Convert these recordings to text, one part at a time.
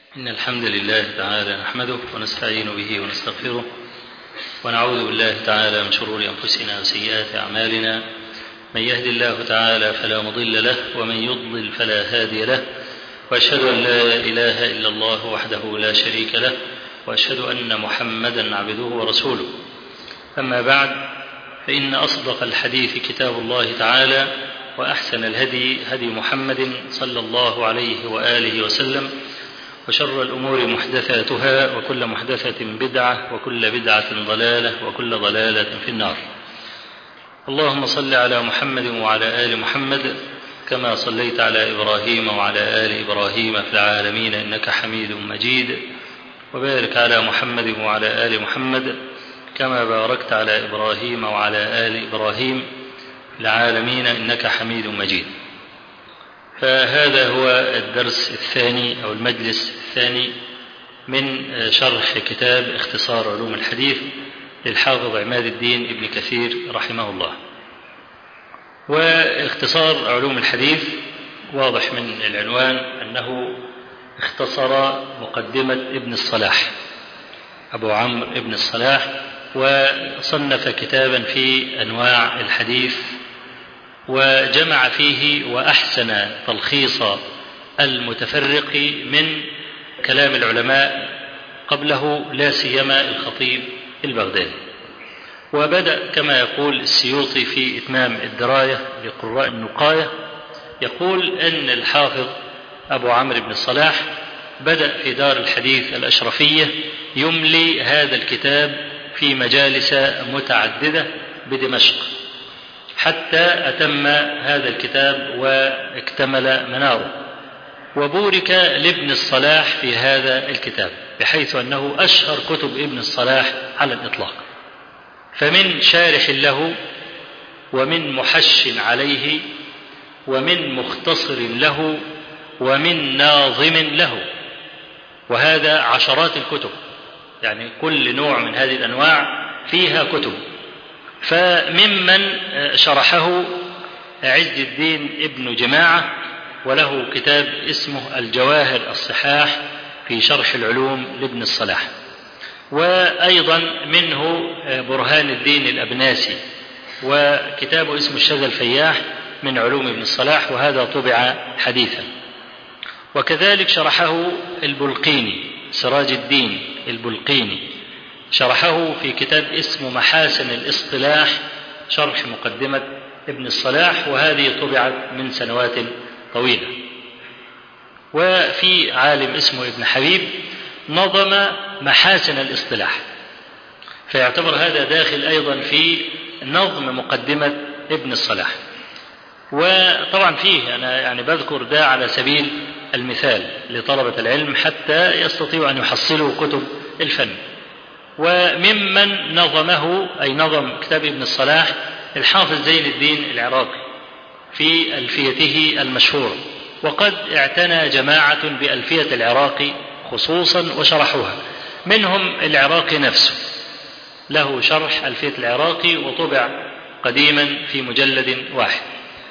إن الحمد لله تعالى نحمده ونستعين به ونستغفره ونعوذ بالله تعالى من شرور أنفسنا وسيئات أعمالنا من يهد الله تعالى فلا مضل له ومن يضلل فلا هادي له وأشهد أن لا إله إلا الله وحده لا شريك له وأشهد أن محمدا عبده ورسوله أما بعد فإن أصدق الحديث كتاب الله تعالى وأحسن الهدي هدي محمد صلى الله عليه وآله وسلم وشر الأمور محدثاتها وكل محدثة بدعة وكل بدعة ضلالة وكل ضلالة في النار اللهم صل على محمد وعلى آل محمد كما صليت على إبراهيم وعلى آل إبراهيم في العالمين إنك حميد مجيد وبارك على محمد وعلى آل محمد كما باركت على إبراهيم وعلى آل إبراهيم في العالمين إنك حميد مجيد فهذا هو الدرس الثاني أو المجلس الثاني من شرح كتاب اختصار علوم الحديث للحافظ عماد الدين ابن كثير رحمه الله واختصار علوم الحديث واضح من العنوان أنه اختصر مقدمة ابن الصلاح أبو عمرو ابن الصلاح وصنف كتابا في أنواع الحديث وجمع فيه وأحسن تلخيص المتفرق من كلام العلماء قبله لا سيما الخطيب البغدادي وبدأ كما يقول السيوطي في إتمام الدراية لقراء النقاية يقول أن الحافظ أبو عمرو بن الصلاح بدأ في دار الحديث الأشرفية يملي هذا الكتاب في مجالس متعددة بدمشق حتى أتم هذا الكتاب واكتمل مناره وبورك لابن الصلاح في هذا الكتاب بحيث أنه أشهر كتب ابن الصلاح على الإطلاق فمن شارح له ومن محش عليه ومن مختصر له ومن ناظم له وهذا عشرات الكتب يعني كل نوع من هذه الأنواع فيها كتب فممن شرحه عز الدين ابن جماعة وله كتاب اسمه الجواهر الصحاح في شرح العلوم لابن الصلاح وأيضا منه برهان الدين الأبناسي وكتابه اسمه الشذا الفياح من علوم ابن الصلاح وهذا طبع حديثا وكذلك شرحه البلقيني سراج الدين البلقيني شرحه في كتاب اسمه محاسن الاصطلاح شرح مقدمة ابن الصلاح وهذه طبعت من سنوات طويلة وفي عالم اسمه ابن حبيب نظم محاسن الاصطلاح فيعتبر هذا داخل أيضا في نظم مقدمة ابن الصلاح وطبعا فيه أنا يعني بذكر ده على سبيل المثال لطلبة العلم حتى يستطيعوا أن يحصلوا كتب الفن وممن نظمه أي نظم كتاب ابن الصلاح الحافظ زين الدين العراقي في ألفيته المشهورة وقد اعتنى جماعة بألفية العراقي خصوصا وشرحوها منهم العراقي نفسه له شرح ألفية العراقي وطبع قديما في مجلد واحد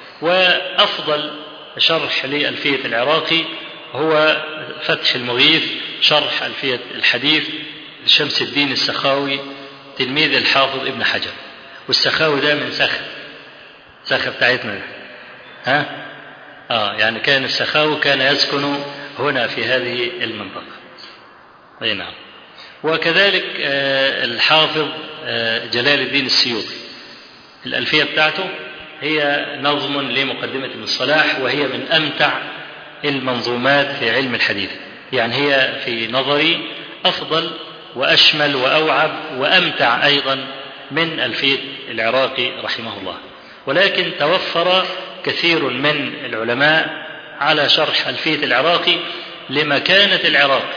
وأفضل شرح لألفية العراقي هو فتح المغيث شرح ألفية الحديث لشمس الدين السخاوي تلميذ الحافظ ابن حجر والسخاوي ده من سخا سخا بتاعتنا ده ها اه يعني كان السخاوي كان يسكن هنا في هذه المنطقة اي نعم وكذلك آه الحافظ آه جلال الدين السيوطي الألفية بتاعته هي نظم لمقدمة ابن الصلاح وهي من أمتع المنظومات في علم الحديث يعني هي في نظري أفضل وأشمل وأوعب وأمتع أيضا من ألفية العراقي رحمه الله ولكن توفر كثير من العلماء على شرح ألفية العراقي لمكانة العراق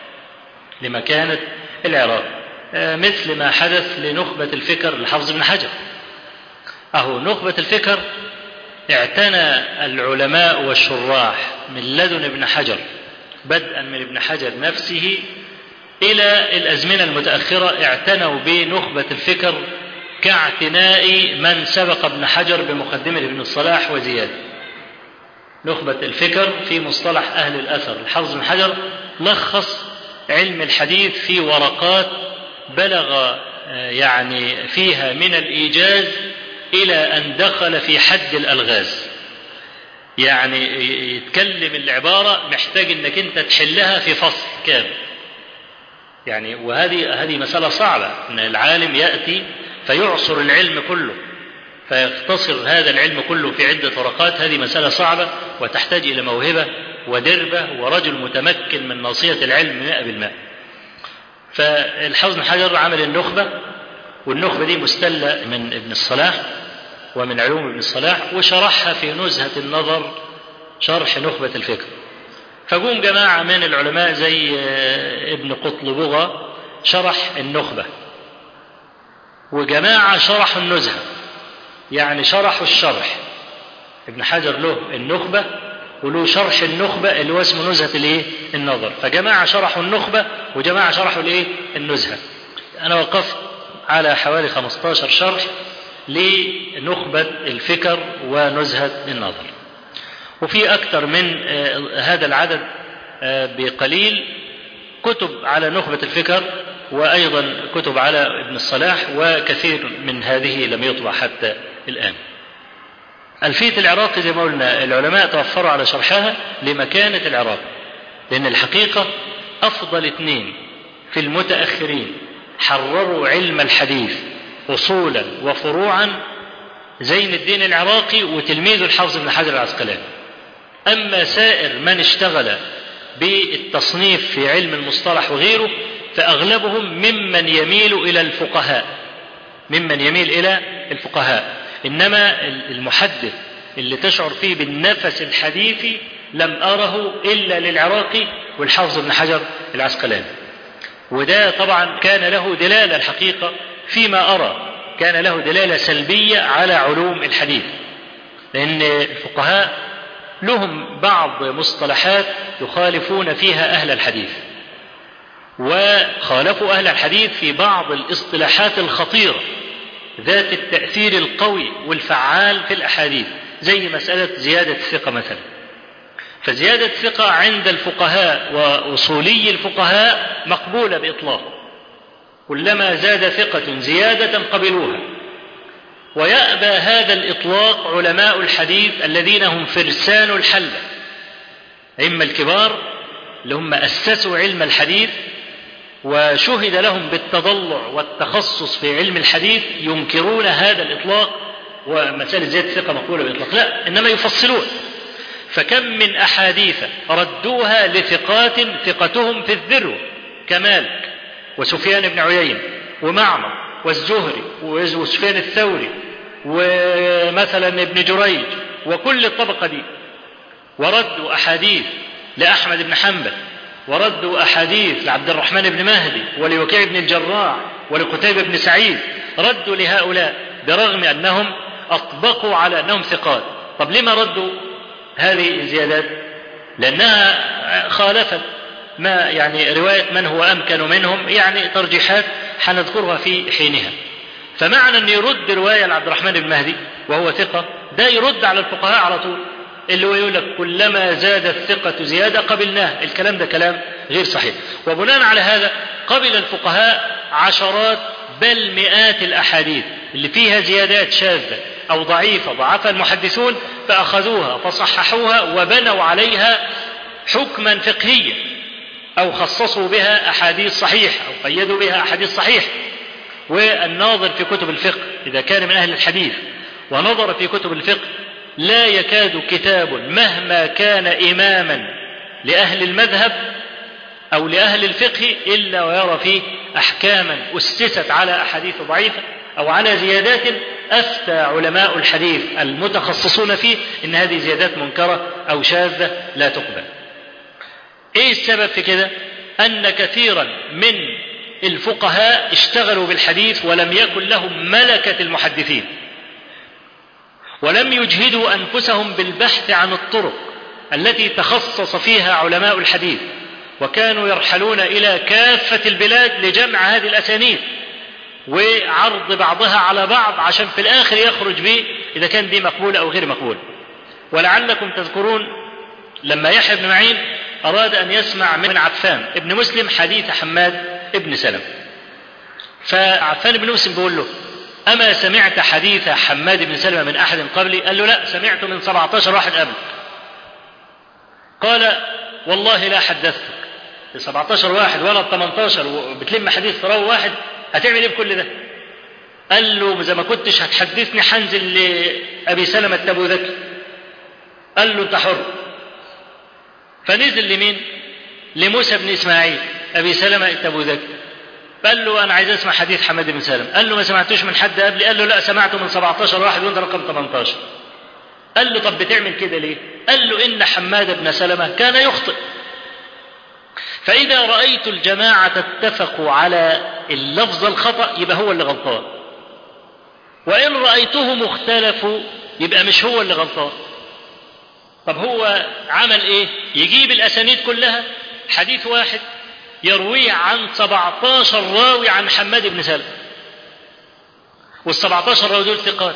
لمكانة العراق مثل ما حدث لنخبة الفكر لحفظ بن حجر أهو نخبة الفكر اعتنى العلماء والشراح من لدن ابن حجر بدءا من ابن حجر نفسه إلى الأزمنة المتأخرة اعتنوا بنخبة الفكر كاعتناء من سبق ابن حجر بمقدمة ابن الصلاح وزيادة نخبة الفكر في مصطلح أهل الأثر الحافظ بن حجر لخص علم الحديث في ورقات بلغ يعني فيها من الإيجاز إلى أن دخل في حد الألغاز يعني يتكلم العبارة محتاج انك انت تحلها في فصل كامل يعني وهذه هذه مسألة صعبة ان العالم يأتي فيعصر العلم كله فيختصر هذا العلم كله في عدة ورقات هذه مسألة صعبة وتحتاج إلى موهبة ودربة ورجل متمكن من ناصية العلم مئة بالمئة فالحافظ بن حجر عمل النخبة والنخبة دي مستلة من ابن الصلاح ومن علوم ابن الصلاح وشرحها في نزهة النظر شرح نخبة الفكر فقوم جماعة من العلماء زي ابن قطلبغة شرح النخبة وجماعة شرحوا النزهة يعني شرحوا الشرح ابن حجر له النخبة وله شرح النخبة اللي هو اسمه نزهة الايه؟ النظر فجماعة شرحوا النخبة وجماعة شرحوا الايه؟ النزهة أنا وقفت على حوالي 15 شرح لنخبة الفكر ونزهة النظر وفي أكثر من هذا العدد بقليل كتب على نخبة الفكر وأيضا كتب على ابن الصلاح وكثير من هذه لم يطبع حتى الآن ألفية العراقي زي ما قلنا العلماء توفروا على شرحها لمكانة العراق لأن الحقيقة أفضل اثنين في المتأخرين حرروا علم الحديث أصولا وفروعا زين الدين العراقي وتلميذه الحافظ بن حجر العسقلاني أما سائر من اشتغل بالتصنيف في علم المصطلح وغيره فأغلبهم ممن يميل إلى الفقهاء ممن يميل إلى الفقهاء إنما المحدث اللي تشعر فيه بالنفس الحديثي لم أره إلا للعراقي والحافظ بن حجر العسقلاني وده طبعا كان له دلالة الحقيقة فيما أرى كان له دلالة سلبية على علوم الحديث لأن الفقهاء لهم بعض مصطلحات يخالفون فيها أهل الحديث وخالفوا أهل الحديث في بعض الاصطلاحات الخطيرة ذات التأثير القوي والفعال في الأحاديث زي مسألة زيادة الثقة مثلا فزيادة الثقة عند الفقهاء وأصولي الفقهاء مقبولة بإطلاق كلما زاد ثقة زيادة قبلوها ويأبى هذا الإطلاق علماء الحديث الذين هم فرسان الحلة أئمة الكبار اللي هم أسسوا علم الحديث وشهد لهم بالتضلع والتخصص في علم الحديث ينكرون هذا الإطلاق ومسألة زيادة الثقة مقبولة بإطلاق لا إنما يفصلون فكم من أحاديث ردوها لثقات ثقتهم في الذروة كمالك وسفيان بن عيينة ومعمر والزهري وسفيان الثوري ومثلا ابن جريج وكل الطبقة دي وردوا أحاديث لأحمد بن حنبل وردوا أحاديث لعبد الرحمن بن مهدي ولوكيع بن الجراح ولقتيبة بن سعيد ردوا لهؤلاء برغم أنهم أطبقوا على أنهم ثقات طب لما ردوا هذه الزيادات لأنها خالفت ما يعني رواية من هو أمكن منهم يعني ترجيحات حنذكرها في حينها فمعنى أن يرد رواية لعبد الرحمن بن مهدي وهو ثقة ده يرد على الفقهاء على طول اللي هو يقول لك كلما زادت الثقة زيادة قبلناه الكلام ده كلام غير صحيح وبناء على هذا قبل الفقهاء عشرات بل مئات الأحاديث اللي فيها زيادات شاذة أو ضعيفة ضعفها المحدثون فأخذوها فصححوها وبنوا عليها حكما فقهيا أو خصصوا بها أحاديث صحيحة أو قيدوا بها أحاديث صحيحة والناظر في كتب الفقه إذا كان من أهل الحديث ونظر في كتب الفقه لا يكاد كتاب مهما كان إماما لأهل المذهب أو لأهل الفقه إلا ويرى فيه أحكاما أسست على أحاديث ضعيفة أو على زيادات أفتى علماء الحديث المتخصصون فيه إن هذه زيادات منكرة أو شاذة لا تقبل. إيه السبب في كده؟ أن كثيرا من الفقهاء اشتغلوا بالحديث ولم يكن لهم ملكة المحدثين. ولم يجهدوا أنفسهم بالبحث عن الطرق التي تخصص فيها علماء الحديث وكانوا يرحلون إلى كافة البلاد لجمع هذه الأسانيد وعرض بعضها على بعض عشان في الآخر يخرج به إذا كان دي مقبولة أو غير مقبولة ولعلكم تذكرون لما يحيى بن معين أراد أن يسمع من عفان ابن مسلم حديث حماد ابن سلم فعفان بن مسلم بيقول له أما سمعت حديث حماد بن سلمة من أحد قبلي قال له لا سمعته من 17 واحد قبل قال والله لا حدثتك 17 واحد ولا 18 وبتلم حديث في راوي واحد هتعمل ايه بكل ده؟ قال له اذا ما كنتش هتحدثني حنزل لابي سلمه التبوذكي قال له انت حر فنزل لمين؟ لموسى بن اسماعيل ابي سلمه التبوذكي قال له انا عايز اسمع حديث حماد بن سلمه قال له ما سمعتوش من حد قبلي قال له لا سمعته من 17 واحد وانت رقم 18 قال له طب بتعمل كده ليه؟ قال له ان حماد بن سلمه كان يخطئ فإذا رأيت الجماعة اتفقوا على اللفظ الخطأ يبقى هو اللي غلطان وإن رأيتهم اختلفوا يبقى مش هو اللي غلطان طب هو عمل إيه يجيب الأسانيد كلها حديث واحد يرويه عن 17 راوي عن حماد بن سلمة وال 17 راوي دول ثقات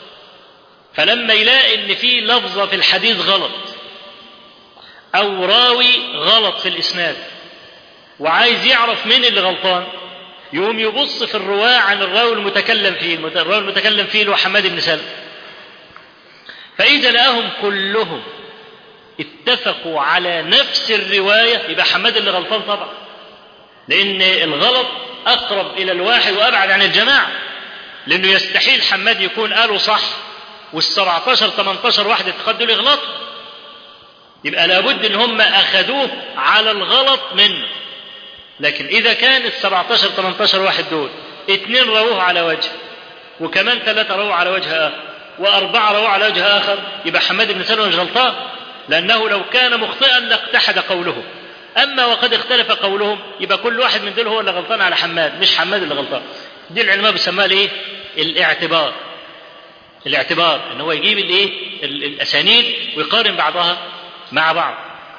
فلما يلاقي ان في لفظه في الحديث غلط او راوي غلط في الاسناد وعايز يعرف مين اللي غلطان يقوم يبص في الرواة عن الراوي المتكلم فيه الراوي المتكلم فيه اللي هو حماد بن سلمة فإذا لقاهم كلهم اتفقوا على نفس الرواية يبقى حماد اللي غلطان طبعا لأن الغلط أقرب إلى الواحد وأبعد عن الجماعة لأنه يستحيل حماد يكون قاله صح وال 17 18 واحد اتخذوا دول يغلطوا يبقى لابد ان هم اخذوه على الغلط منه لكن اذا كان ال 17 18 واحد دول اثنين رووه على وجه وكمان ثلاثه رووا على وجه اخر واربعه رووا على وجه اخر يبقى حماد بن سلمه مش غلطان لانه لو كان مخطئا لاقتحد قوله اما وقد اختلف قولهم يبقى كل واحد من دول هو اللي غلطان على حماد مش حماد اللي غلطان دي العلماء بيسموها الايه الاعتبار الاعتبار ان هو يجيب الايه الاسانيد ويقارن بعضها مع بعض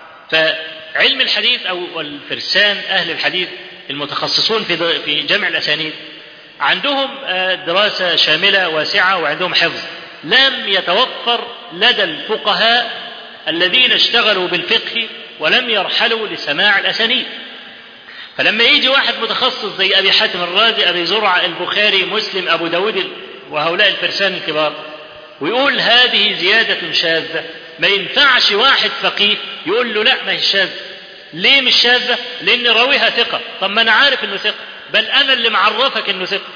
فعلم الحديث او الفرسان اهل الحديث المتخصصون في في جمع الاسانيد عندهم دراسه شامله واسعه وعندهم حفظ لم يتوفر لدى الفقهاء الذين اشتغلوا بالفقه ولم يرحلوا لسماع الاسانيد فلما يجي واحد متخصص زي ابي حاتم الرازي ابي زرعه البخاري مسلم ابو داود وهؤلاء الفرسان الكبار ويقول هذه زياده شاذه ما ينفعش واحد فقيه يقول له لا ما هي شاذة ليه مش شاذة لان راويها ثقة طب ما انا عارف انه ثقة بل انا اللي معرفك انه ثقة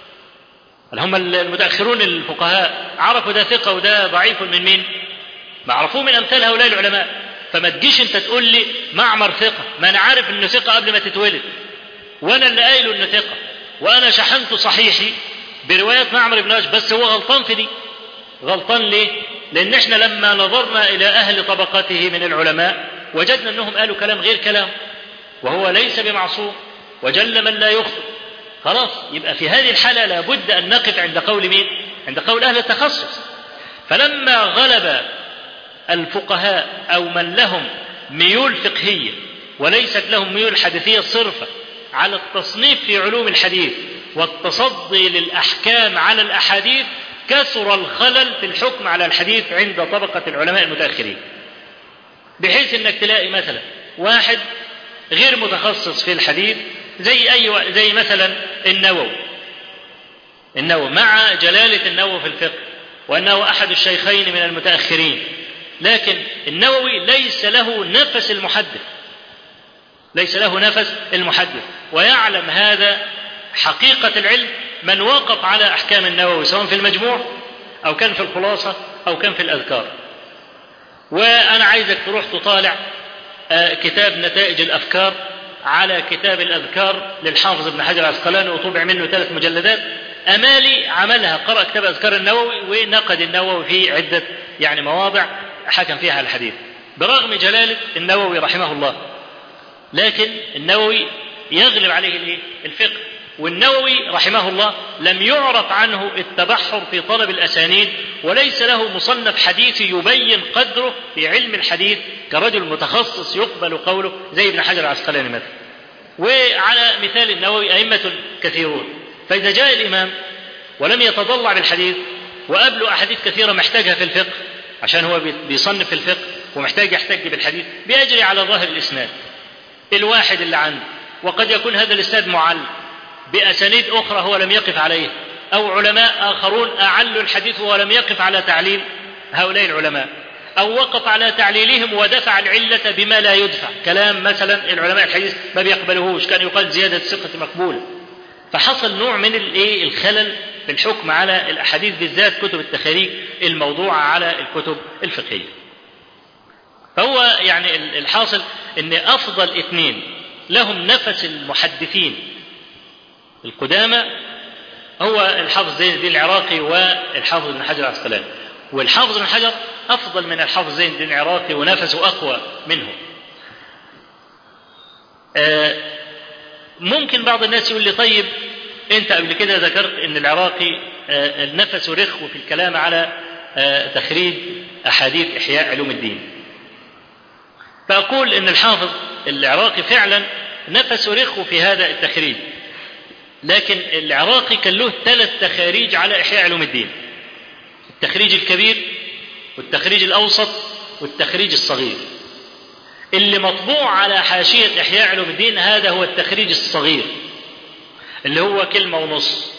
هم المتأخرون الفقهاء عرفوا ده ثقة وده ضعيف من مين ما عرفوه من امثال هؤلاء العلماء فما تجيش انت تقول لي معمر ثقة ما انا عارف انه ثقة قبل ما تتولد وانا اللي قايله انه ثقة وانا شحنت صحيحي برواية معمر بن بس هو غلطان في دي غلطان ليه لأن احنا لما نظرنا إلى أهل طبقته من العلماء وجدنا أنهم قالوا كلام غير كلام وهو ليس بمعصوم وجل من لا يخطئ خلاص يبقى في هذه الحالة لابد أن نقف عند قول مين؟ عند قول أهل التخصص فلما غلب الفقهاء أو من لهم ميول فقهية وليست لهم ميول حديثية صرفة على التصنيف في علوم الحديث والتصدي للأحكام على الأحاديث كثر الخلل في الحكم على الحديث عند طبقة العلماء المتأخرين بحيث انك تلاقي مثلا واحد غير متخصص في الحديث زي اي و... زي مثلا النووي النووي مع جلالة النووي في الفقه وانه احد الشيخين من المتأخرين لكن النووي ليس له نفس المحدث ليس له نفس المحدث ويعلم هذا حقيقة العلم من وقف على أحكام النووي سواء في المجموع أو كان في الخلاصة أو كان في الأذكار وأنا عايزك تروح تطالع كتاب نتائج الأفكار على كتاب الأذكار للحافظ ابن حجر العسقلاني وطبع منه ثلاث مجلدات أمالي عملها قرأ كتاب أذكار النووي ونقد النووي في عدة يعني مواضع حكم فيها على الحديث برغم جلالة النووي رحمه الله لكن النووي يغلب عليه الايه؟ الفقه والنووي رحمه الله لم يعرف عنه التبحر في طلب الاسانيد وليس له مصنف حديث يبين قدره في علم الحديث كرجل متخصص يقبل قوله زي ابن حجر العسقلاني مثلا. وعلى مثال النووي ائمه كثيرون فاذا جاء الامام ولم يتضلع بالحديث وقابله احاديث كثيره محتاجها في الفقه عشان هو بيصنف في الفقه ومحتاج يحتج بالحديث بيجري على ظاهر الإسناد الواحد اللي عنده وقد يكون هذا الإسناد معل بأسانيد أخرى هو لم يقف عليها أو علماء آخرون أعلوا الحديث ولم يقف على تعليل هؤلاء العلماء أو وقف على تعليلهم ودفع العلة بما لا يدفع كلام مثلا العلماء الحديث ما بيقبلوهوش كان يقال زيادة الثقة مقبولة فحصل نوع من الايه الخلل في الحكم على الاحاديث بالذات كتب التخاريج الموضوعه على الكتب الفقهيه. فهو يعني الحاصل ان افضل اثنين لهم نفس المحدثين القدامى هو الحافظ زين الدين العراقي والحافظ ابن حجر العسقلاني. والحافظ ابن حجر افضل من الحافظ زين الدين العراقي ونفسه اقوى منه. آه ممكن بعض الناس يقول لي طيب انت قبل كده ذكرت ان العراقي النفس رخو في الكلام على تخريج احاديث احياء علوم الدين فاقول ان الحافظ العراقي فعلا نفس رخو في هذا التخريج لكن العراقي كان له ثلاث تخاريج على احياء علوم الدين التخريج الكبير والتخريج الاوسط والتخريج الصغير اللي مطبوع على حاشية إحياء علوم الدين هذا هو التخريج الصغير اللي هو كلمة ونص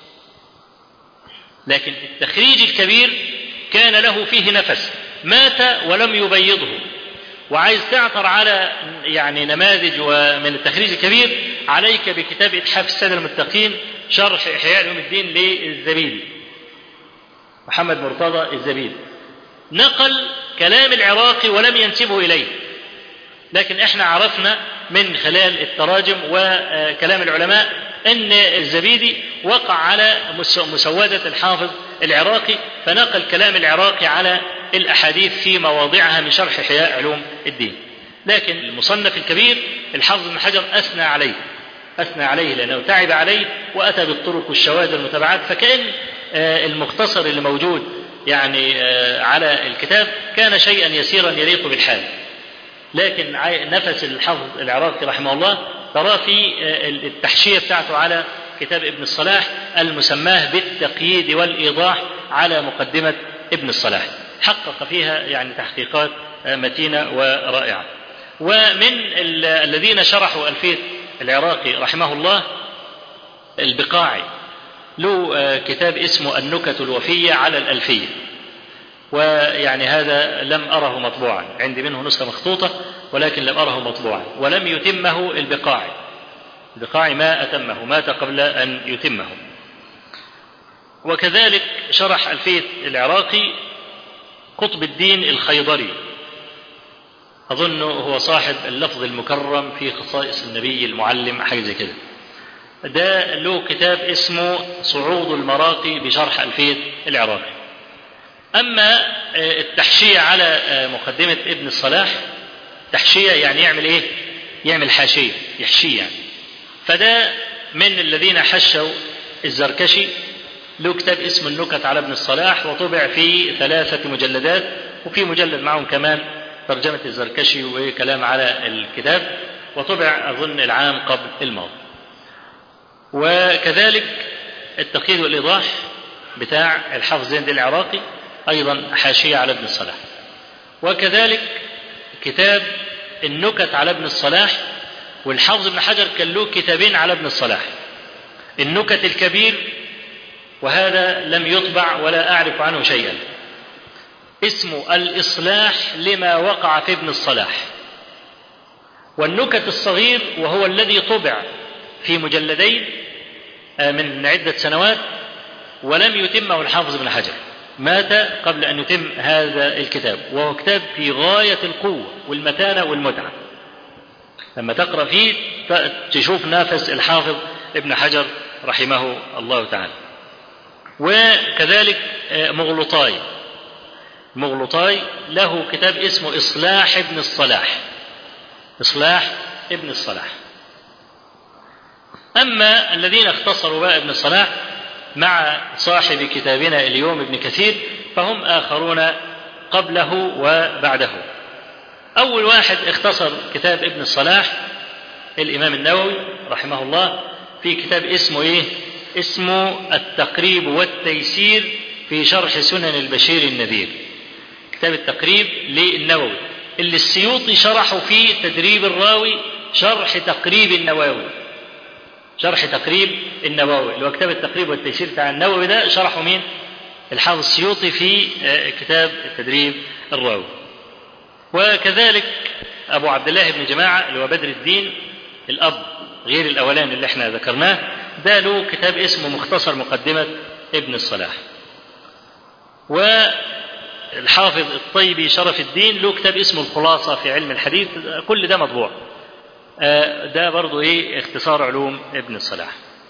لكن التخريج الكبير كان له فيه نفس مات ولم يبيضه وعايز تعثر على يعني نماذج ومن التخريج الكبير عليك بكتاب إتحاف السادة المتقين شرح إحياء علوم الدين للزبيدي محمد مرتضى الزبيدي نقل كلام العراقي ولم ينسبه إليه لكن احنا عرفنا من خلال التراجم وكلام العلماء ان الزبيدي وقع على مسودة الحافظ العراقي فنقل كلام العراقي على الاحاديث في مواضعها من شرح احياء علوم الدين. لكن المصنف الكبير الحافظ بن حجر اثنى عليه اثنى عليه لانه تعب عليه واتى بالطرق والشواذ والمتابعات فكان المختصر اللي موجود يعني على الكتاب كان شيئا يسيرا يليق بالحال. لكن نفس الحافظ العراقي رحمه الله تراه في التحشية بتاعته على كتاب ابن الصلاح المسماه بالتقييد والإيضاح على مقدمة ابن الصلاح حقق فيها يعني تحقيقات متينة ورائعة ومن الذين شرحوا ألفية العراقي رحمه الله البقاعي له كتاب اسمه النكت الوفية على الألفية ويعني هذا لم أره مطبوعا عندي منه نسخة مخطوطة ولكن لم أره مطبوعا ولم يتمه البقاعي البقاعي ما أتمه مات قبل أن يتمه وكذلك شرح ألفية العراقي قطب الدين الخيضري أظن هو صاحب اللفظ المكرم في خصائص النبي المعلم حاجة زي كده ده له كتاب اسمه صعود المراقي بشرح ألفية العراقي أما التحشية على مقدمة ابن الصلاح تحشية يعني يعمل إيه؟ يعمل حاشية يحشيه يعني فده من الذين حشوا الزركشي له كتاب اسمه النكت على ابن الصلاح وطبع في ثلاثة مجلدات وفي مجلد معهم كمان ترجمة الزركشي وكلام على الكتاب وطبع أظن العام قبل الماضي وكذلك التقييد والإيضاح بتاع الحافظ زين الدين العراقي أيضا حاشية على ابن الصلاح وكذلك كتاب النكت على ابن الصلاح والحافظ ابن حجر كان له كتابين على ابن الصلاح النكت الكبير وهذا لم يطبع ولا أعرف عنه شيئا اسمه الإصلاح لما وقع في ابن الصلاح والنكت الصغير وهو الذي طبع في مجلدين من عدة سنوات ولم يتمه الحافظ ابن حجر مات قبل أن يتم هذا الكتاب وهو كتاب في غاية القوة والمتانة والمتعة لما تقرأ فيه تشوف نافس الحافظ ابن حجر رحمه الله تعالى وكذلك مغلطاي مغلطاي له كتاب اسمه إصلاح ابن الصلاح إصلاح ابن الصلاح أما الذين اختصروا بقى ابن الصلاح مع صاحب كتابنا اليوم ابن كثير فهم آخرون قبله وبعده أول واحد اختصر كتاب ابن الصلاح الإمام النووي رحمه الله في كتاب اسمه إيه؟ اسمه التقريب والتيسير في شرح سنن البشير النذير كتاب التقريب للنووي اللي السيوطي شرحه في تدريب الراوي شرح تقريب النووي شرح تقريب النووي اللي هو كتاب التقريب والتيسير بتاع النووي ده شرحه مين؟ الحافظ السيوطي في كتاب التدريب الراوي وكذلك أبو عبد الله بن جماعة اللي هو بدر الدين الأب غير الأولاني اللي احنا ذكرناه ده له كتاب اسمه مختصر مقدمة ابن الصلاح والحافظ الطيبي شرف الدين له كتاب اسمه الخلاصة في علم الحديث كل ده مطبوع ده برضو ايه اختصار علوم ابن الصلاح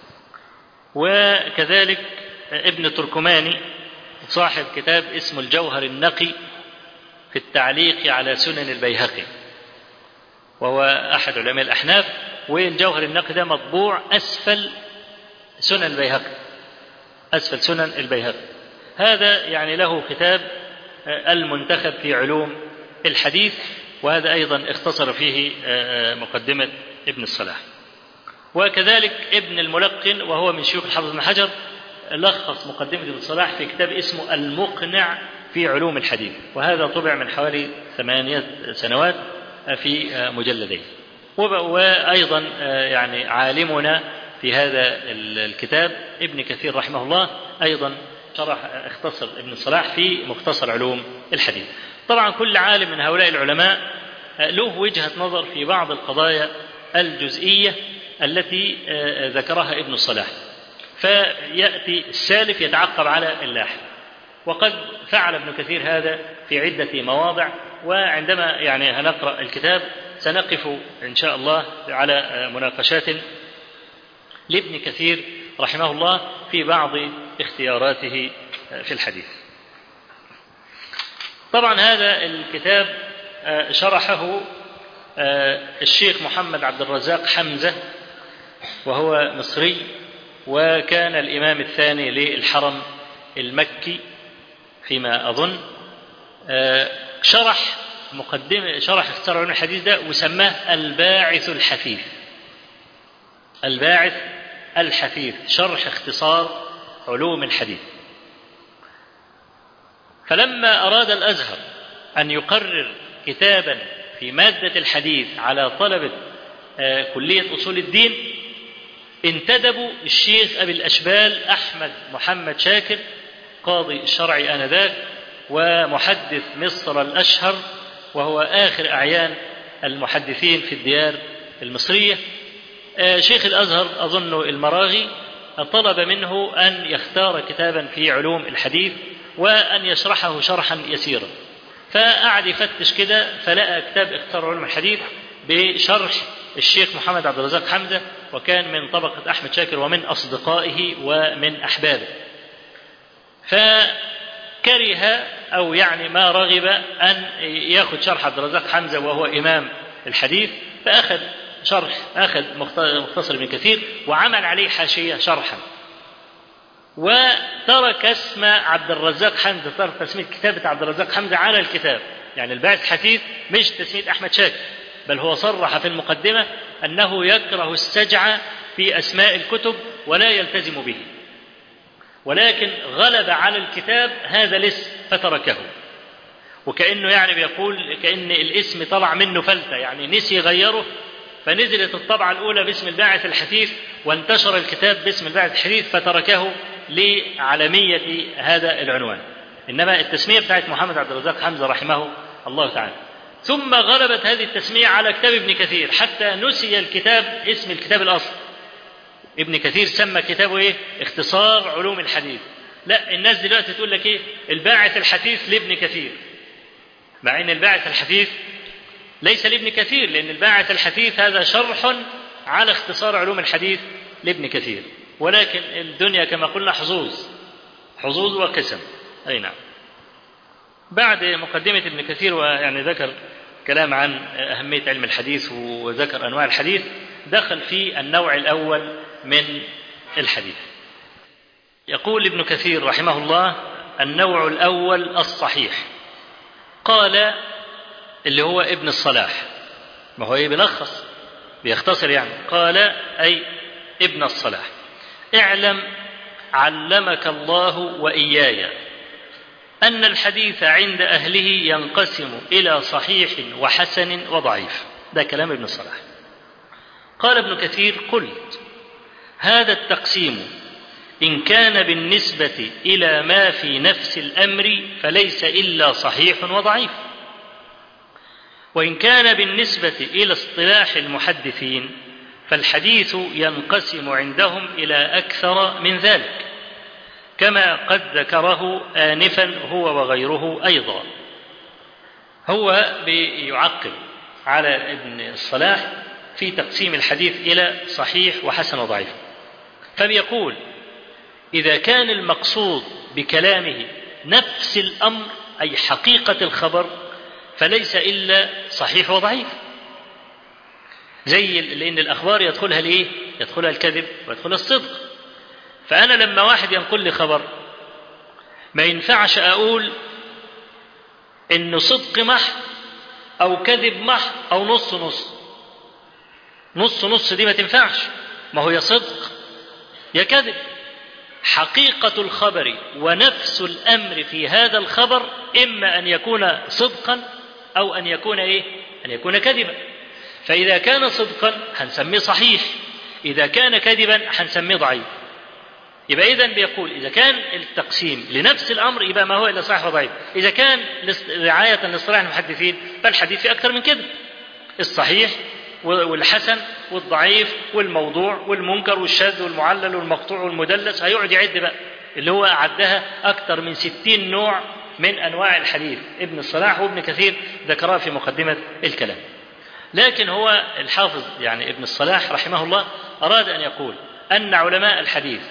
وكذلك ابن تركماني صاحب كتاب اسمه الجوهر النقي في التعليق على سنن البيهقي وهو أحد علماء الأحناف والجوهر النقي ده مطبوع أسفل سنن البيهقي أسفل سنن البيهقي هذا يعني له كتاب المنتخب في علوم الحديث وهذا أيضا اختصر فيه مقدمة ابن الصلاح وكذلك ابن الملقن وهو من شيوخ الحافظ بن حجر لخص مقدمة ابن الصلاح في كتاب اسمه المقنع في علوم الحديث وهذا طبع من حوالي ثمانية سنوات في مجلدين وأيضا يعني عالمنا في هذا الكتاب ابن كثير رحمه الله أيضا شرح اختصر ابن الصلاح في مختصر علوم الحديث طبعا كل عالم من هؤلاء العلماء له وجهة نظر في بعض القضايا الجزئية التي ذكرها ابن الصلاح فيأتي السالف يتعقب على اللاحق وقد فعل ابن كثير هذا في عدة مواضع وعندما يعني هنقرأ الكتاب سنقف إن شاء الله على مناقشات لابن كثير رحمه الله في بعض اختياراته في الحديث طبعا هذا الكتاب شرحه الشيخ محمد عبد الرزاق حمزة وهو مصري وكان الإمام الثاني للحرم المكي فيما أظن شرح مقدمة شرح اختصار علوم الحديث ده وسماه الباعث الحثيث الباعث الحثيث شرح اختصار علوم الحديث فلما أراد الأزهر أن يقرر كتابا في مادة الحديث على طلبة كلية أصول الدين انتدبوا الشيخ أبي الأشبال أحمد محمد شاكر قاضي الشرع آنذاك ومحدث مصر الأشهر وهو آخر أعيان المحدثين في الديار المصرية شيخ الأزهر أظن المراغي طلب منه أن يختار كتابا في علوم الحديث وأن يشرحه شرحا يسيرا فقعد يفتش كده فلقى كتاب اختصار علوم الحديث بشرح الشيخ محمد عبد الرزاق حمزة وكان من طبقة أحمد شاكر ومن أصدقائه ومن أحبابه فكره أو يعني ما رغب أن يأخذ شرح عبد الرزاق حمزة وهو إمام الحديث فأخذ شرح أخذ مختصر ابن كثير وعمل عليه حاشية شرحا وترك اسم عبد الرزاق حمزة ترك تسمية كتابة عبد الرزاق حمزة على الكتاب يعني الباعث الحديث مش تسمية أحمد شاكر بل هو صرح في المقدمة أنه يكره السجع في أسماء الكتب ولا يلتزم به ولكن غلب على الكتاب هذا الاسم فتركه وكأنه يعني بيقول كأن الاسم طلع منه فلتة يعني نسي غيره فنزلت الطبعة الأولى باسم الباعث الحثيث وانتشر الكتاب باسم الباعث الحثيث فتركه لعالمية هذا العنوان إنما التسمية بتاعت محمد عبد الرزاق حمزة رحمه الله تعالى ثم غلبت هذه التسمية على كتاب ابن كثير حتى نسي الكتاب اسم الكتاب الأصل ابن كثير سمى كتابه ايه اختصار علوم الحديث لا الناس دلوقتي تقول لك ايه الباعث الحثيث لابن كثير مع ان الباعث الحثيث ليس لابن كثير لان الباعث الحثيث هذا شرح على اختصار علوم الحديث لابن كثير ولكن الدنيا كما قلنا حظوظ حظوظ وقسم اي نعم بعد مقدمة ابن كثير ويعني ذكر كلام عن أهمية علم الحديث وذكر أنواع الحديث دخل في النوع الأول من الحديث يقول ابن كثير رحمه الله النوع الأول الصحيح قال اللي هو ابن الصلاح ما هو ايه بيلخص بيختصر يعني قال أي ابن الصلاح اعلم علمك الله وإياي أن الحديث عند أهله ينقسم إلى صحيح وحسن وضعيف ده كلام ابن الصلاح قال ابن كثير قلت هذا التقسيم إن كان بالنسبة إلى ما في نفس الأمر فليس إلا صحيح وضعيف وإن كان بالنسبة إلى اصطلاح المحدثين فالحديث ينقسم عندهم إلى أكثر من ذلك كما قد ذكره آنفا هو وغيره أيضا هو بيعقب على ابن الصلاح في تقسيم الحديث إلى صحيح وحسن وضعيف فبيقول إذا كان المقصود بكلامه نفس الأمر أي حقيقة الخبر فليس إلا صحيح وضعيف زي لأن الأخبار يدخلها الإيه؟ يدخلها الكذب ويدخلها الصدق فأنا لما واحد ينقل لي خبر ما ينفعش أقول إنه صدق محض أو كذب محض أو نص نص نص نص دي ما تنفعش ما هو يا صدق يا كذب حقيقة الخبر ونفس الأمر في هذا الخبر إما أن يكون صدقا أو أن يكون إيه؟ أن يكون كذبا فإذا كان صدقا هنسميه صحيح إذا كان كذبا هنسميه ضعيف يبقى إذا بيقول إذا كان التقسيم لنفس الأمر يبقى ما هو إلا صحيح وضعيف إذا كان رعاية لاصطلاح المحدثين فالحديث في أكثر من كده الصحيح والحسن والضعيف والموضوع والمنكر والشاذ والمعلل والمقطوع والمدلس هيقعد يعد بقى اللي هو عدها أكثر من ستين نوع من أنواع الحديث ابن الصلاح وابن كثير ذكرها في مقدمة الكلام لكن هو الحافظ يعني ابن الصلاح رحمه الله أراد أن يقول أن علماء الحديث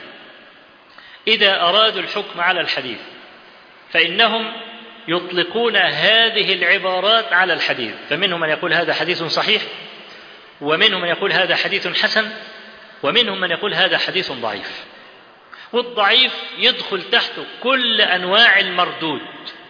إذا أرادوا الحكم على الحديث فإنهم يطلقون هذه العبارات على الحديث فمنهم من يقول هذا حديث صحيح ومنهم من يقول هذا حديث حسن ومنهم من يقول هذا حديث ضعيف والضعيف يدخل تحته كل انواع المردود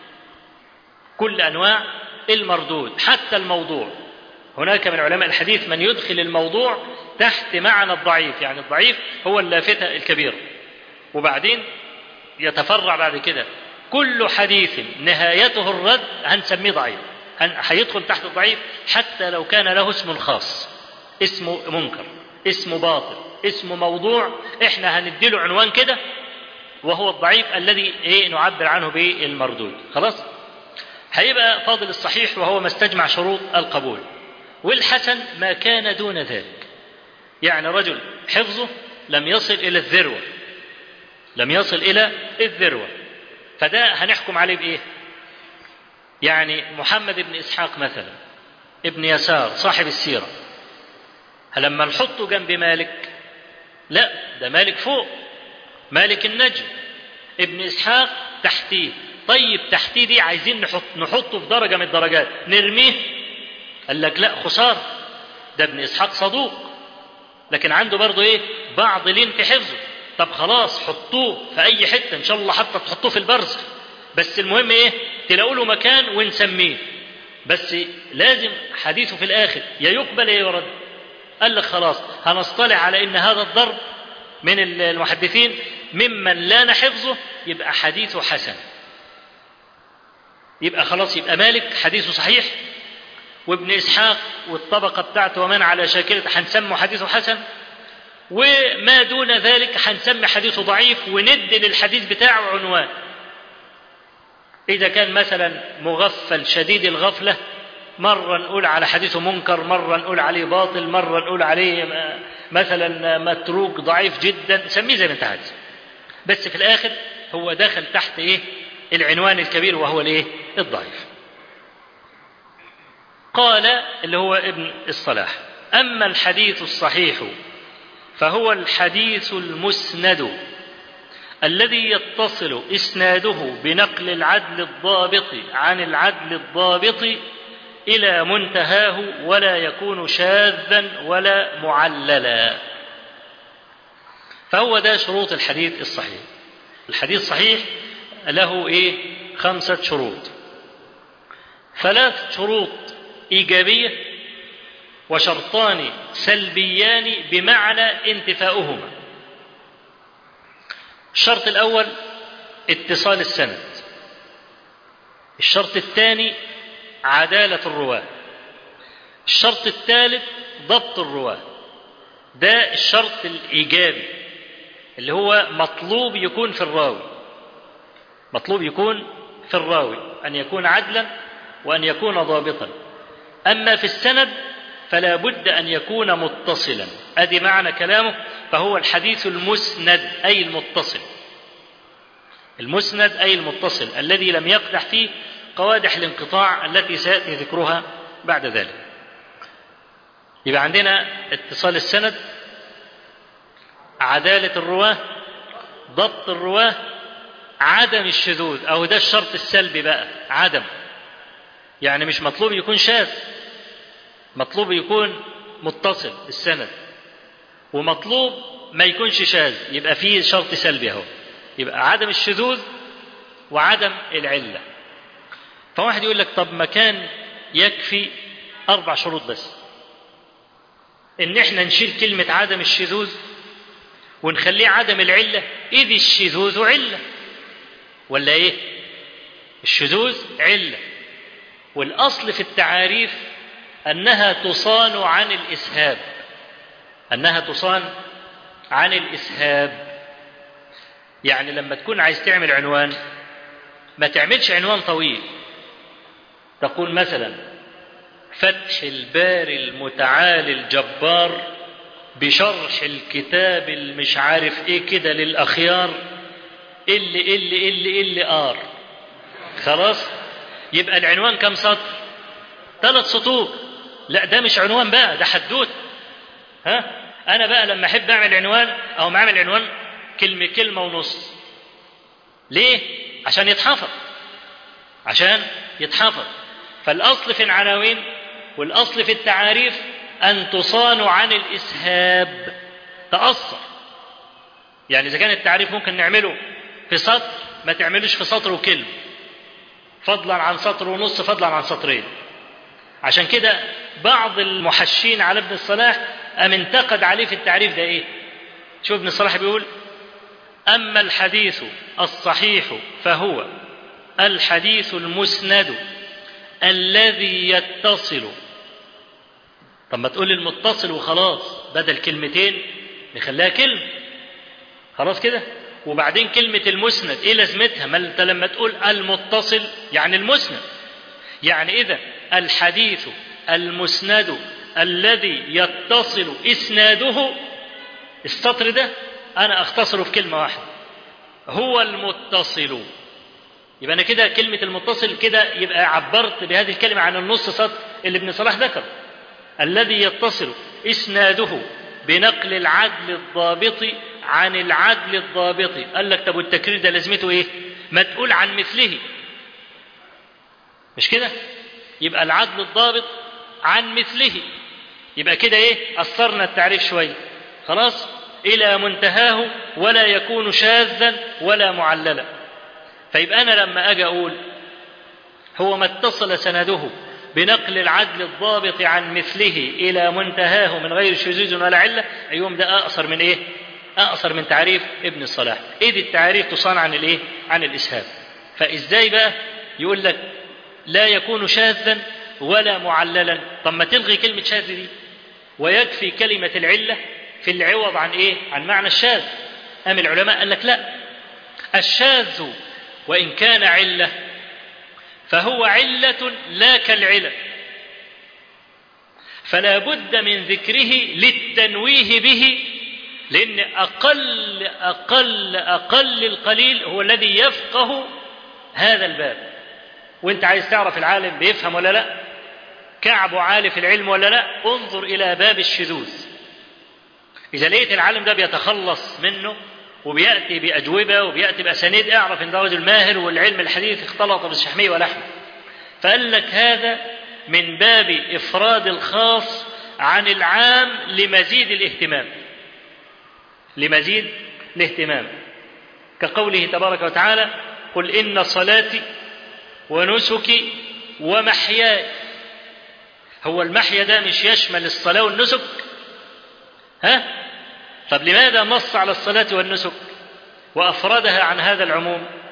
كل انواع المردود حتى الموضوع هناك من علماء الحديث من يدخل الموضوع تحت معنى الضعيف يعني الضعيف هو اللافتة الكبيرة وبعدين يتفرع بعد كده كل حديث نهايته الرد هنسميه ضعيف هيدخل تحت الضعيف حتى لو كان له اسم خاص اسمه منكر اسمه باطل اسمه موضوع احنا هنديله عنوان كده وهو الضعيف الذي ايه نعبر عنه بالمردود خلاص هيبقى فاضل الصحيح وهو ما استجمع شروط القبول والحسن ما كان دون ذلك يعني رجل حفظه لم يصل الى الذروه لم يصل الى الذروه فده هنحكم عليه بايه يعني محمد بن اسحاق مثلا ابن يسار صاحب السيره لما نحطه جنب مالك لا ده مالك فوق مالك النجم ابن اسحاق تحتيه طيب تحتيه دي عايزين نحط نحطه في درجه من الدرجات نرميه قال لك لا خساره ده ابن اسحاق صدوق لكن عنده برضه ايه بعض لين في حفظه طب خلاص حطوه في اي حته ان شاء الله حتى تحطوه في البرزخ بس المهم ايه تلاقوا له مكان ونسميه بس لازم حديثه في الاخر يا يقبل يا يرد قال لك خلاص هنصطلع على ان هذا الضرب من المحدثين ممن لا نحفظه يبقى حديثه حسن يبقى خلاص يبقى مالك حديثه صحيح وابن اسحاق والطبقه بتاعته ومن على شاكلته هنسمه حديثه حسن وما دون ذلك هنسمي حديثه ضعيف وندي للحديث بتاعه عنوان إذا كان مثلا مغفل شديد الغفلة مرة نقول على حديثه منكر مرة نقول عليه باطل مرة نقول عليه مثلا متروك ضعيف جدا سميه زي ما انت عايز بس في الآخر هو داخل تحت إيه العنوان الكبير وهو الإيه الضعيف قال اللي هو ابن الصلاح أما الحديث الصحيح فهو الحديث المسند الذي يتصل اسناده بنقل العدل الضابط عن العدل الضابط الى منتهاه ولا يكون شاذا ولا معللا فهو ده شروط الحديث الصحيح الحديث الصحيح له ايه خمسه شروط ثلاث شروط ايجابيه وشرطان سلبيان بمعنى انتفاؤهما الشرط الأول اتصال السند الشرط الثاني عدالة الرواة الشرط الثالث ضبط الرواة ده الشرط الإيجابي اللي هو مطلوب يكون في الراوي مطلوب يكون في الراوي أن يكون عدلا وأن يكون ضابطا أما في السند فلا بد أن يكون متصلا أدي معنى كلامه فهو الحديث المسند أي المتصل المسند أي المتصل الذي لم يقدح فيه قوادح الانقطاع التي سيأتي ذكرها بعد ذلك يبقى عندنا اتصال السند عدالة الرواة ضبط الرواة عدم الشذوذ أو ده الشرط السلبي بقى عدم يعني مش مطلوب يكون شاذ مطلوب يكون متصل السند ومطلوب ما يكونش شاذ يبقى فيه شرط سلبي اهو يبقى عدم الشذوذ وعدم العله فواحد يقول لك طب ما كان يكفي اربع شروط بس ان احنا نشيل كلمه عدم الشذوذ ونخليه عدم العله اذ الشذوذ عله ولا ايه الشذوذ عله والاصل في التعاريف انها تصان عن الاسهاب انها تصان عن الاسهاب يعني لما تكون عايز تعمل عنوان ما تعملش عنوان طويل تقول مثلا فتح الباري المتعالي الجبار بشرح الكتاب المش عارف ايه كده للاخيار اللي اللي اللي اللي ار خلاص يبقى العنوان كم سطر ثلاث سطور لا ده مش عنوان بقى ده حدوت ها انا بقى لما احب اعمل عنوان او ما اعمل عنوان كلمه كلمه ونص ليه عشان يتحفظ عشان يتحفظ فالاصل في العناوين والاصل في التعاريف ان تصان عن الاسهاب تاثر يعني اذا كان التعريف ممكن نعمله في سطر ما تعملوش في سطر وكلمه فضلا عن سطر ونص فضلا عن سطرين عشان كده بعض المحشين على ابن الصلاح أم انتقد عليه في التعريف ده إيه شوف ابن الصلاح بيقول أما الحديث الصحيح فهو الحديث المسند الذي يتصل طب ما تقول المتصل وخلاص بدل كلمتين نخليها كلمة خلاص كده وبعدين كلمة المسند ايه لازمتها ما انت لما تقول المتصل يعني المسند يعني اذا الحديث المسند الذي يتصل اسناده السطر ده انا اختصره في كلمة واحدة هو المتصل يبقى انا كده كلمة المتصل كده يبقى عبرت بهذه الكلمة عن النص سطر اللي ابن صلاح ذكر الذي يتصل اسناده بنقل العدل الضابط عن العدل الضابط قال لك طب والتكرير ده لازمته ايه ما تقول عن مثله مش كده يبقى العدل الضابط عن مثله يبقى كده ايه أثرنا التعريف شوية خلاص إلى منتهاه ولا يكون شاذا ولا معللا فيبقى أنا لما أجي أقول هو ما اتصل سنده بنقل العدل الضابط عن مثله إلى منتهاه من غير شذوذ ولا علة أيوم ده أقصر من إيه؟ أقصر من تعريف ابن الصلاح إيه دي التعريف تصان عن الإيه؟ عن الإسهاب فإزاي بقى يقول لك لا يكون شاذا ولا معللا طب ما تلغي كلمة شاذ دي ويكفي كلمة العلة في العوض عن إيه؟ عن معنى الشاذ أم العلماء قال لك لا الشاذ وإن كان علة فهو علة لا كالعلة فلا بد من ذكره للتنويه به لأن أقل أقل أقل القليل هو الذي يفقه هذا الباب وانت عايز تعرف العالم بيفهم ولا لا كعبه عالي في العلم ولا لا انظر إلى باب الشذوذ إذا لقيت العالم ده بيتخلص منه وبيأتي بأجوبة وبيأتي بأسانيد اعرف إن ده رجل ماهر والعلم الحديث اختلط بالشحمية ولحمه فقال لك هذا من باب إفراد الخاص عن العام لمزيد الاهتمام لمزيد الاهتمام كقوله تبارك وتعالى قل إن صلاتي ونسكي ومحياي هو المحيا ده مش يشمل الصلاة والنسك ها طب لماذا نص على الصلاة والنسك وأفردها عن هذا العموم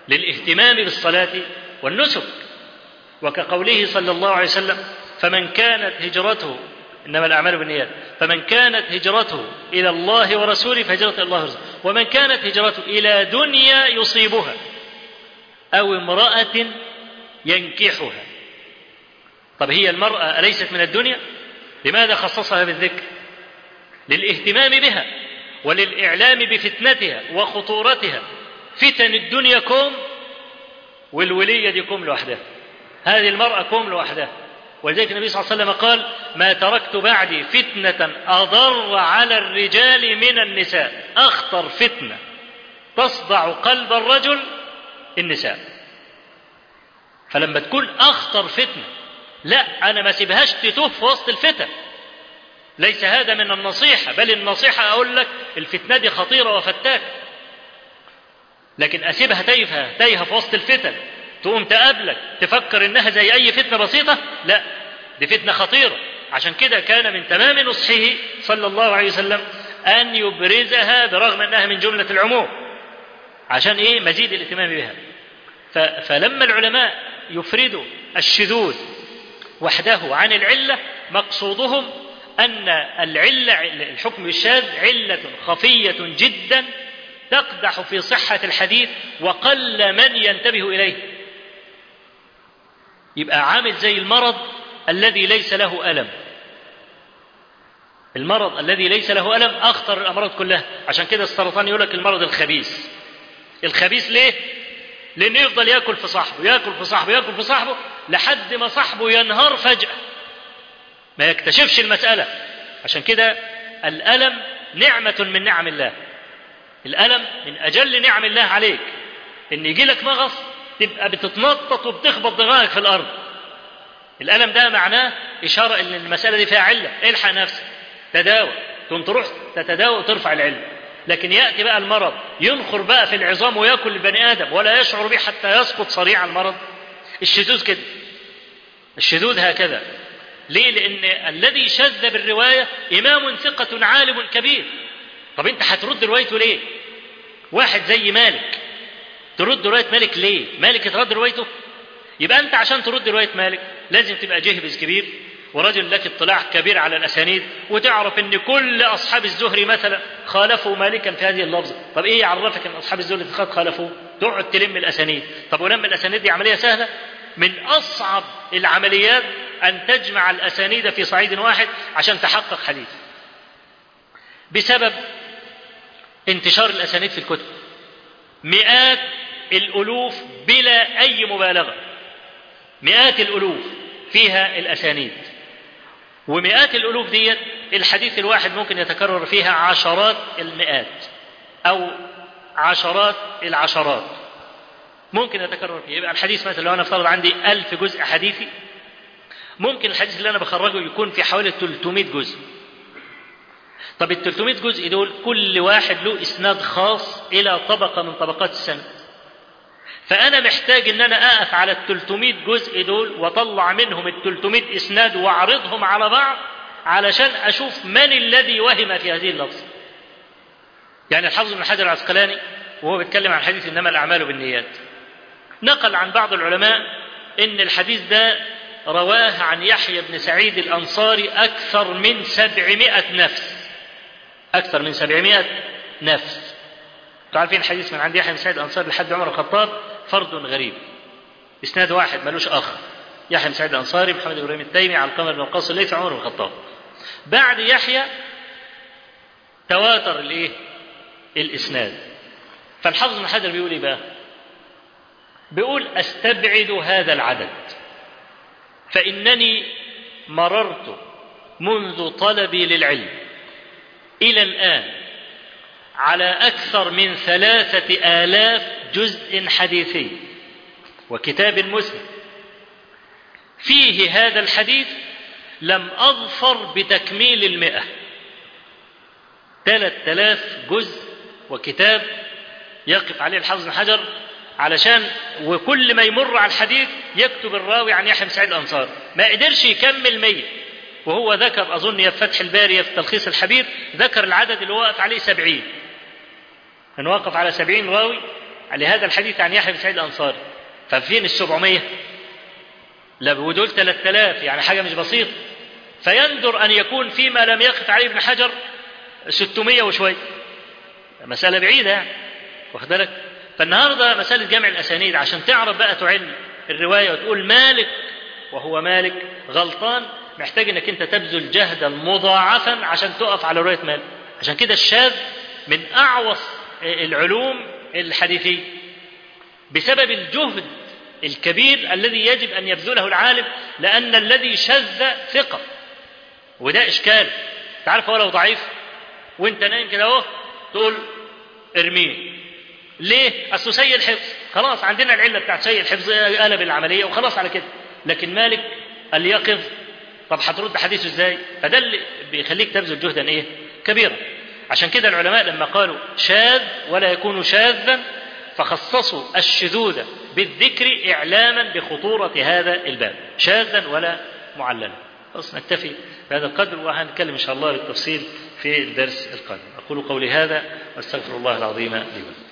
للاهتمام بالصلاة والنسك وكقوله صلى الله عليه وسلم فمن كانت هجرته إنما الأعمال بالنيات فمن كانت هجرته إلى الله ورسوله فهجرته إلى الله ورسوله ومن كانت هجرته إلى دنيا يصيبها أو امرأة ينكحها طب هي المرأة أليست من الدنيا لماذا خصصها بالذكر للاهتمام بها وللإعلام بفتنتها وخطورتها فتن الدنيا كوم والولية دي كوم لوحدها هذه المرأة كوم لوحدها ولذلك النبي صلى الله عليه وسلم قال ما تركت بعدي فتنة أضر على الرجال من النساء أخطر فتنة تصدع قلب الرجل النساء فلما تكون أخطر فتنة لا أنا ما سيبهاش تتوه في وسط الفتن ليس هذا من النصيحة بل النصيحة أقول لك الفتنة دي خطيرة وفتاكة لكن أسيبها تايهة تايهة في وسط الفتن تقوم تقابلك تفكر إنها زي أي فتنة بسيطة لا دي فتنة خطيرة عشان كده كان من تمام نصحه صلى الله عليه وسلم أن يبرزها برغم أنها من جملة العموم عشان إيه مزيد الاهتمام بها فلما العلماء يفردوا الشذوذ وحده عن العلة مقصودهم أن العلة الحكم الشاذ علة خفية جدا تقدح في صحة الحديث وقل من ينتبه إليه يبقى عامل زي المرض الذي ليس له ألم المرض الذي ليس له ألم أخطر الأمراض كلها عشان كده السرطان يقول لك المرض الخبيث الخبيث ليه؟ لأنه يفضل ياكل في صاحبه ياكل في صاحبه ياكل في صاحبه لحد ما صاحبه ينهار فجأة ما يكتشفش المسألة عشان كده الألم نعمة من نعم الله الألم من أجل نعم الله عليك إن يجي لك مغص تبقى بتتنطط وبتخبط دماغك في الأرض الألم ده معناه إشارة إن المسألة دي فيها علة الحق نفسك تداوى تقوم تروح تتداوى وترفع العلة لكن يأتي بقى المرض ينخر بقى في العظام ويأكل البني آدم ولا يشعر به حتى يسقط صريع المرض الشذوذ كده الشذوذ هكذا ليه لأن الذي شذ بالرواية إمام ثقة عالم كبير طب أنت هترد روايته ليه واحد زي مالك ترد رواية مالك ليه مالك يترد روايته يبقى أنت عشان ترد رواية مالك لازم تبقى جهبز كبير ورجل لك اطلاع كبير على الأسانيد وتعرف أن كل أصحاب الزهري مثلا خالفوا مالكا في هذه اللفظة طب إيه يعرفك أن أصحاب الزهري قد خالفوه تقعد تلم الأسانيد طب ولم الأسانيد دي عملية سهلة من أصعب العمليات أن تجمع الأسانيد في صعيد واحد عشان تحقق حديث بسبب انتشار الأسانيد في الكتب مئات الألوف بلا أي مبالغة مئات الألوف فيها الأسانيد ومئات الألوف ديت الحديث الواحد ممكن يتكرر فيها عشرات المئات أو عشرات العشرات ممكن يتكرر فيها يبقى الحديث مثلا لو أنا افترض عندي ألف جزء حديثي ممكن الحديث اللي أنا بخرجه يكون في حوالي 300 جزء طب ال 300 جزء دول كل واحد له إسناد خاص إلى طبقة من طبقات السنة فأنا محتاج إن أنا أقف على ال 300 جزء دول وأطلع منهم ال 300 إسناد وأعرضهم على بعض علشان أشوف من الذي وهم في هذه اللفظة. يعني الحافظ بن حجر العسقلاني وهو بيتكلم عن حديث إنما الأعمال بالنيات. نقل عن بعض العلماء إن الحديث ده رواه عن يحيى بن سعيد الأنصاري أكثر من سبعمائة نفس أكثر من سبعمائة نفس انتوا عارفين الحديث من عند يحيى بن سعيد الأنصاري لحد عمر الخطاب فرد غريب إسناد واحد ملوش أخ يحيى بن سعيد الأنصاري محمد بن إبراهيم التيمي على القمر بن وقاص الليثي عمر بن الخطاب بعد يحيى تواتر الإيه؟ الإسناد فالحافظ بن حجر بيقول إيه بقى؟ بيقول أستبعد هذا العدد فإنني مررت منذ طلبي للعلم إلى الآن على أكثر من ثلاثة آلاف جزء حديثي وكتاب مسلم فيه هذا الحديث لم أظفر بتكميل المئة ثلاثة آلاف جزء وكتاب يقف عليه الحافظ بن حجر علشان وكل ما يمر على الحديث يكتب الراوي عن يحيى بن سعيد الأنصار ما قدرش يكمل مية وهو ذكر أظن في فتح الباري في تلخيص الحبيب ذكر العدد اللي وقف عليه سبعين أن وقف على سبعين راوي لهذا الحديث عن يحيى بن سعيد الأنصاري ففين السبعمية لا ودول 3000 يعني حاجة مش بسيطة فيندر أن يكون فيما لم يقف عليه ابن حجر 600 وشوية مسألة بعيدة يعني واخد بالك فالنهاردة مسألة جمع الأسانيد عشان تعرف بقى تعل الرواية وتقول مالك وهو مالك غلطان محتاج انك انت تبذل جهدا مضاعفا عشان تقف على رواية مالك عشان كده الشاذ من أعوص العلوم الحديثية بسبب الجهد الكبير الذي يجب أن يبذله العالم لأن الذي شذ ثقة وده إشكال تعرف هو لو ضعيف وانت نايم كده اهو تقول ارميه ليه؟ أصله سيء الحفظ خلاص عندنا العلة بتاعت سيء الحفظ قلب العملية وخلاص على كده لكن مالك اليقظ طب هترد حديثه ازاي؟ فده اللي بيخليك تبذل جهدا ايه؟ كبيرا عشان كده العلماء لما قالوا شاذ ولا يكون شاذا فخصصوا الشذوذ بالذكر إعلاما بخطورة هذا الباب شاذا ولا معللا خلاص نكتفي بهذا القدر وهنتكلم إن شاء الله بالتفصيل في الدرس القادم أقول قولي هذا واستغفر الله العظيم لي ولكم